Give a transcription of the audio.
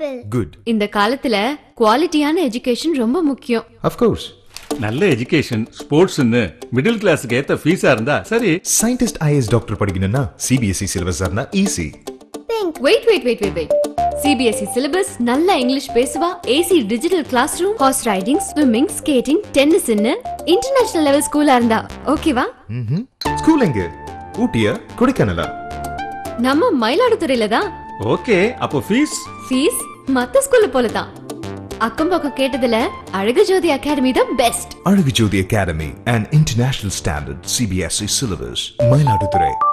Apple good இந்த காலத்துல குவாலிட்டியான எஜுகேஷன் ரொம்ப முக்கியம் அஃப்கோர்ஸ் நல்ல எஜுகேஷன் ஸ்போர்ட்ஸ்னு மிடில் கிளாஸுக்கு ஏத்த ஃபீஸா இருந்தா சரி சயின்டிஸ்ட் ஐஎஸ் டாக்டர் படிக்கணும்னா சிபிஎஸ்இ சிலபஸ் இருந்தா easy pink wait wait wait wait wait CBSE syllabus நல்ல இங்கிலீஷ் பேசுவா AC digital classroom horse riding swimming skating டென்னிஸ்னு இன்டர்நேஷனல் லெவல் ஸ்கூலா இருந்தா ஓகேவா ம்ஹும். ஸ்கூல் எங்க ஊட்டியா கொடைக்கானலா நம்ம மயிலாடுதுறையில தான் ஓகே அப்போ ஃபீஸ் ஃபீஸ் மத்த ஸ்கூல்ல போல தான் அக்கம் பக்கம் கேட்டதுல அழகு ஜோதி அகாடமி தான் best Azhagu Jothi academy and international standard CBSE syllabus Mayiladuthurai